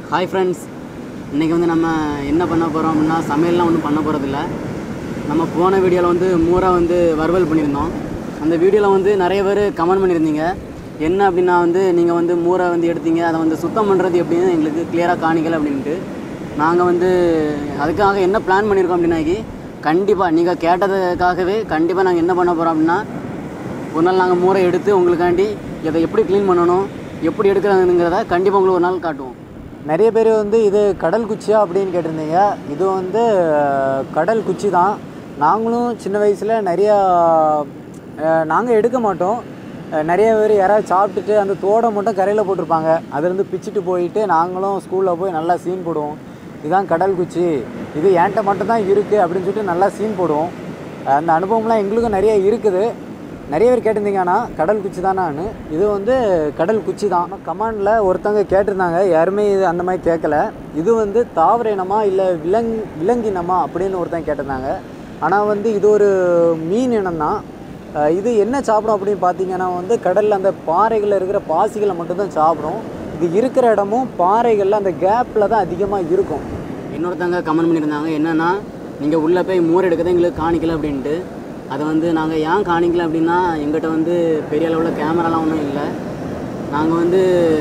hi friends இன்றைக்கி வந்து நம்ம என்ன பண்ண போகிறோம் அப்படின்னா சமையல்லாம் ஒன்றும் பண்ண போகிறதில்ல நம்ம போன வீடியோவில் வந்து மூரை வந்து வறுவல் பண்ணியிருந்தோம் அந்த வீடியோவில் வந்து நிறைய பேர் கமெண்ட் பண்ணியிருந்தீங்க என்ன அப்படின்னா வந்து நீங்கள் வந்து மூரை வந்து எடுத்தீங்க அதை வந்து சுத்தம் பண்ணுறது எப்படின்னு எங்களுக்கு கிளியராக காணிக்கல அப்படின்ட்டு நாங்கள் வந்து அதுக்காக என்ன பிளான் பண்ணியிருக்கோம் அப்படின்னாக்கி கண்டிப்பாக நீங்கள் கேட்டதுக்காகவே கண்டிப்பாக நாங்கள் என்ன பண்ண போகிறோம் அப்படின்னா ஒரு நாள் நாங்கள் மூரை எடுத்து உங்களுக்காண்டி இதை எப்படி க்ளீன் பண்ணணும் எப்படி எடுக்கிறதுங்கிறத கண்டிப்பாக உங்களுக்கு ஒரு நாள் காட்டுவோம் நிறைய பேர் வந்து இது கடல் குச்சியா அப்படின்னு கேட்டிருந்தீங்க இது வந்து அஹ், கடல் குச்சி தான் நாங்களும் சின்ன வயசில் நிறையா நாங்கள் எடுக்க மாட்டோம் அஹ், நிறைய பேர் யாராவது சாப்பிட்டுட்டு அந்த தோடை மட்டும் கரையில் போட்டிருப்பாங்க அதுலேருந்து பிச்சுட்டு போயிட்டு நாங்களும் ஸ்கூலில் போய் நல்லா சீன் போடுவோம் இதுதான் கடல் குச்சி இது என்கிட்ட மட்டும்தான் இருக்குது அப்படின்னு சொல்லிட்டு நல்லா சீன் போடுவோம் அந்த அனுபவம்லாம் எங்களுக்கும் நிறைய இருக்குது நிறைய பேர் கேட்டிருந்தீங்க ஆனால் கடல் குச்சி தானான்னு இது வந்து கடல் குச்சி தான் கமாண்டில் ஒருத்தவங்க கேட்டிருந்தாங்க யாருமே இது அந்த மாதிரி கேட்கல இது வந்து தாவர இனமா இல்லை விலங் விலங்கினமா அப்படின்னு ஒருத்தங்க கேட்டிருந்தாங்க ஆனால் வந்து இது ஒரு மீன் இனம் தான் அஹ் இது என்ன சாப்பிடும் அப்படின்னு பார்த்தீங்கன்னா வந்து கடலில் அந்த பாறைகளில் இருக்கிற பாசிகளை மட்டும்தான் சாப்பிடும் இது இருக்கிற இடமும் பாறைகளில் அந்த கேப்பில் தான் அதிகமாக இருக்கும் இன்னொருத்தவங்க கமெண்ட் பண்ணியிருந்தாங்க என்னென்னா நீங்கள் உள்ளே போய் மூரை எடுக்கதை எங்களுக்கு காணிக்கல அப்படின்ட்டு அதை வந்து நாங்கள் ஏன் காணிக்கல அப்படின்னா எங்கிட்ட வந்து பெரிய அளவில் கேமராலாம் ஒன்றும் இல்லை நாங்கள் வந்து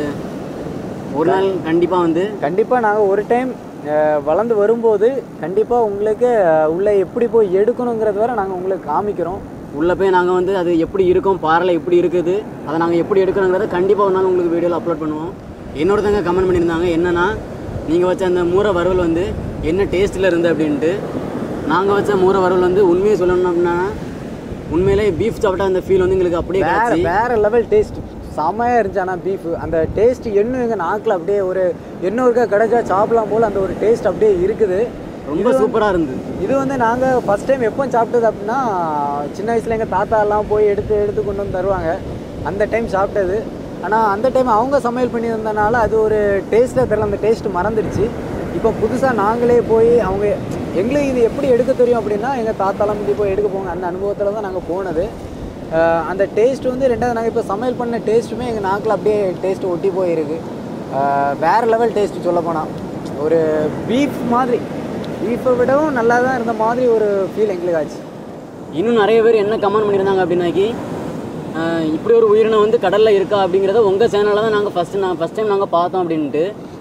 ஒரு நாள் கண்டிப்பாக வந்து கண்டிப்பாக நாங்கள் ஒரு டைம் வளர்ந்து வரும்போது கண்டிப்பாக உங்களுக்கு அஹ், உள்ள எப்படி போய் எடுக்கணுங்கிறது வரை நாங்கள் உங்களுக்கு காமிக்கிறோம் உள்ளே போய் நாங்கள் வந்து அது எப்படி இருக்கும் பாறையில் எப்படி இருக்குது அதை நாங்கள் எப்படி எடுக்கணுங்கிறத கண்டிப்பாக ஒரு நாள் உங்களுக்கு வீடியோவில் அப்லோட் பண்ணுவோம் இன்னொருத்தவங்க கமெண்ட் பண்ணியிருந்தாங்க என்னென்னா நீங்கள் வச்ச அந்த மூரை வறுவல் வந்து என்ன டேஸ்ட்டில் இருந்து அப்படின்ட்டு நாங்கள் வச்ச மூரை வறுவல் வந்து உண்மையை சொல்லணும் அப்படின்னா உண்மையிலே பீஃப் சாப்பிட்டா அந்த ஃபீல் வந்து எங்களுக்கு அப்படியே வேற கிடச்சி வேற லெவல் டேஸ்ட் செம்மையாக இருந்துச்சு ஆனால் பீஃப் அந்த டேஸ்ட் எண்ணம் எங்கள் நாக்கில் அப்படியே ஒரு எண்ணம் இருக்கா கிடைச்சா சாப்பிடலாம் போல் அந்த ஒரு டேஸ்ட் அப்படியே இருக்குது ரொம்ப சூப்பராக இருந்தது இது வந்து நாங்கள் ஃபஸ்ட் டைம் எப்போ சாப்பிட்டது அப்படின்னா சின்ன வயசில் எங்கள் தாத்தா எல்லாம் போய் எடுத்து எடுத்து கொண்டு வந்து தருவாங்க அந்த டைம் சாப்பிட்டது ஆனால் அந்த டைம் அவங்க சமையல் பண்ணியிருந்தனால அது ஒரு டேஸ்ட்டில் தெரியல அந்த டேஸ்ட் மறந்துடுச்சு இப்போ புதுசாக நாங்களே போய் அவங்க எங்களுக்கு இது எப்படி எடுக்க தெரியும் அப்படின்னா எங்கள் தாத்தாலாம் முந்தி போய் எடுக்க போங்க அந்த அனுபவத்தில் தான் நாங்கள் போனது அஹ் அந்த டேஸ்ட் வந்து ரெண்டாவது நாங்கள் இப்போ சமையல் பண்ண டேஸ்ட்டுமே எங்கள் நாக்கில் அப்படியே டேஸ்ட் ஒட்டி போயிருக்கு அஹ் வேற லெவல் டேஸ்ட் சொல்ல போனால் ஒரு பீஃப் மாதிரி பீஃபை விடவும் நல்லா தான் இருந்த மாதிரி ஒரு ஃபீல் எங்களுக்கு ஆச்சு இன்னும் நிறைய பேர் என்ன கமெண்ட் பண்ணியிருந்தாங்க அப்படின்னாக்கி ஆஹ் இப்படி ஒரு உயிரினம் வந்து கடலில் இருக்கா அப்படிங்கிறத உங்கள் சேனலில் தான் நாங்கள் ஃபஸ்ட்டு நான் ஃபஸ்ட் டைம் நாங்கள் பார்த்தோம் அப்படின்ட்டு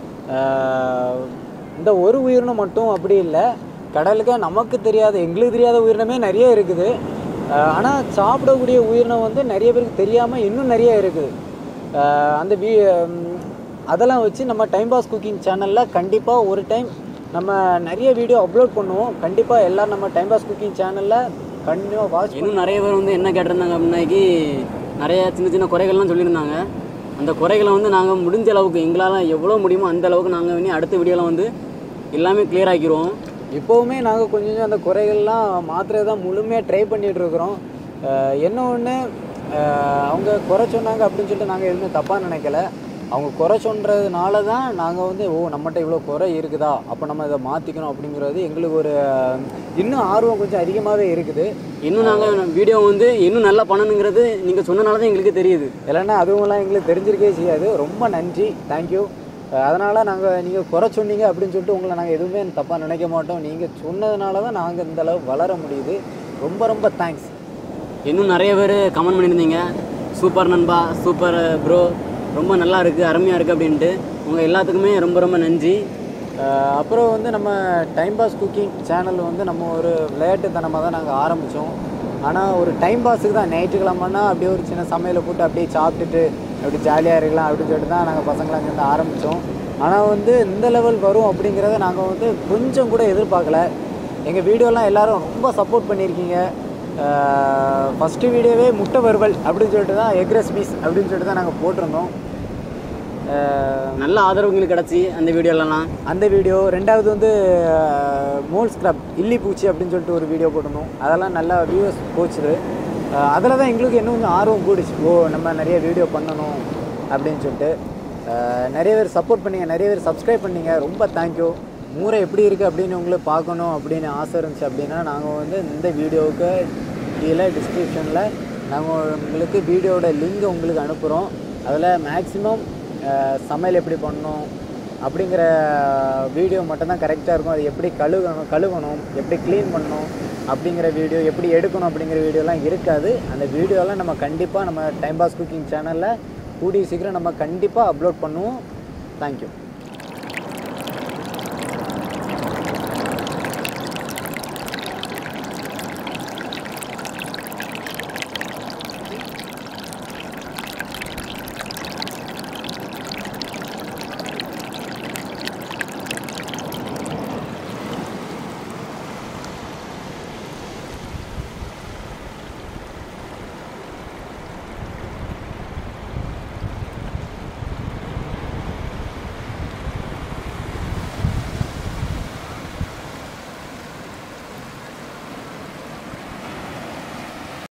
அஹ் இந்த ஒரு உயிரினம் மட்டும் அப்படி இல்லை கடலுக்கு நமக்கு தெரியாத எங்களுக்கு தெரியாத உயிரினமே நிறைய இருக்குது ஆனால் சாப்பிடக்கூடிய உயிரினம் வந்து நிறைய பேருக்கு தெரியாமல் இன்னும் நிறைய இருக்குது அஹ் அந்த வீ ம், அதெல்லாம் வச்சு நம்ம டைம் பாஸ் குக்கிங் சேனலில் கண்டிப்பாக ஒரு டைம் நம்ம நிறைய வீடியோ அப்லோட் பண்ணுவோம் கண்டிப்பாக எல்லோரும் நம்ம டைம் பாஸ் குக்கிங் சேனலில் கண்டிப்பாக வாட்ச் இன்னும் நிறைய பேர் வந்து என்ன கேட்டிருந்தாங்க அப்படின்னாக்கி நிறைய சின்ன சின்ன குறைகள்லாம் சொல்லியிருந்தாங்க அந்த குறைகளை வந்து நாங்கள் முடிஞ்ச அளவுக்கு எங்களால் எவ்வளோ முடியுமோ அந்த அளவுக்கு நாங்கள் வேணி அடுத்த வீடியோவில் வந்து எல்லாமே clear ஆக்கிடுவோம் இப்போவுமே நாங்கள் கொஞ்சம் கொஞ்சம் அந்த குறைகள்லாம் மாத்திரை தான் முழுமையாக ட்ரை பண்ணிட்டு இருக்கிறோம் அஹ் என்ன ஒன்று அவங்க குறை சொன்னாங்க அப்படின்னு சொல்லிட்டு நாங்கள் எதுவுமே தப்பாக நினைக்கல அவங்க குறை சொல்கிறதுனால தான் நாங்கள் வந்து ஓ நம்மகிட்ட இவ்வளோ குறை இருக்குதா அப்போ நம்ம இதை மாற்றிக்கணும் அப்படிங்கிறது எங்களுக்கு ஒரு அஹ், இன்னும் ஆர்வம் கொஞ்சம் அதிகமாகவே இருக்குது இன்னும் நாங்கள் வீடியோ வந்து இன்னும் நல்லா பண்ணணுங்கிறது நீங்கள் சொன்னனால தான் எங்களுக்கு தெரியுது இல்லைன்னா அதுவும்லாம் எங்களுக்கு தெரிஞ்சிருக்கே செய்யாது ரொம்ப நன்றி தேங்க்யூ அதனால் நாங்கள் நீங்கள் குறை சொன்னீங்க அப்படின்னு சொல்லிட்டு உங்களை நாங்கள் எதுவுமே தப்பாக நினைக்க மாட்டோம் நீங்கள் சொன்னதுனால தான் நாங்கள் இந்த அளவு வளர முடியுது ரொம்ப ரொம்ப தேங்க்ஸ் இன்னும் நிறைய பேர் கமெண்ட் பண்ணியிருந்தீங்க சூப்பர் நண்பா சூப்பர் ப்ரோ ரொம்ப நல்லா இருக்குது அருமையாக இருக்குது அப்படின்ட்டு உங்கள் எல்லாத்துக்குமே ரொம்ப ரொம்ப நன்றி அஹ் அப்புறம் வந்து நம்ம டைம் பாஸ் குக்கிங் சேனல் வந்து நம்ம ஒரு விளையாட்டுத்தனமாக தான் நாங்கள் ஆரம்பித்தோம் ஆனால் ஒரு டைம் பாஸுக்கு தான் ஞாயிற்றுக்கிழமைனா அப்படியே ஒரு சின்ன சமையலை போட்டு அப்படியே சாப்பிட்டுட்டு அப்படி ஜாலியாக இருக்கலாம் அப்படின்னு சொல்லிட்டு தான் நாங்கள் பசங்களாம் சேர்ந்து ஆரம்பித்தோம் ஆனால் வந்து இந்த லெவல் வரும் அப்படிங்கிறத நாங்கள் வந்து கொஞ்சம் கூட எதிர்பார்க்கல எங்கள் வீடியோலாம் எல்லாரும் ரொம்ப சப்போர்ட் பண்ணியிருக்கீங்க ஃபஸ்ட்டு வீடியோவே முட்டை வறுவல் அப்படின்னு சொல்லிட்டு தான் எக் ரெசிபிஸ் அப்படின்னு சொல்லிட்டு தான் நாங்கள் போட்டிருந்தோம் அஹ் நல்ல ஆதரவு எங்களுக்கு கிடச்சி அந்த வீடியோலலாம் அந்த வீடியோ ரெண்டாவது வந்து மோல் ஸ்க்ரப் இல்லி பூச்சி அப்படின்னு சொல்லிட்டு ஒரு வீடியோ போட்டிருந்தோம் அதெல்லாம் நல்லா வியூவர்ஸ் போச்சுது அதில் தான் எங்களுக்கு இன்னும் கொஞ்சம் ஆர்வம் கூடிச்சு ஓ நம்ம நிறைய வீடியோ பண்ணணும் அப்படின்னு சொல்லிட்டு அஹ், நிறைய பேர் சப்போர்ட் பண்ணீங்க நிறைய பேர் சப்ஸ்கிரைப் பண்ணீங்க ரொம்ப தேங்க்யூ மூரை எப்படி இருக்குது அப்படின்னு உங்களுக்கு பார்க்கணும் அப்படின்னு ஆசை இருந்துச்சு அப்படின்னா நாங்கள் வந்து இந்த வீடியோவுக்கு கீழே டிஸ்கிரிப்ஷனில் நாங்கள் உங்களுக்கு வீடியோட லிங்க் உங்களுக்கு அனுப்புகிறோம் அதில் மேக்ஸிமம் சமையல் எப்படி பண்ணணும் அப்படிங்கிற வீடியோ மட்டும்தான் கரெக்டாக இருக்கும் அது எப்படி கழுகணும் கழுவணும் எப்படி க்ளீன் பண்ணணும் அப்படிங்கிற வீடியோ எப்படி எடுக்கணும் அப்படிங்கிற வீடியோலாம் இருக்காது அந்த வீடியோலாம் நம்ம கண்டிப்பாக நம்ம டைம் பாஸ் குக்கிங் சேனலில் கூடிய சீக்கிரம் நம்ம கண்டிப்பாக அப்லோட் பண்ணுவோம் தேங்க்யூ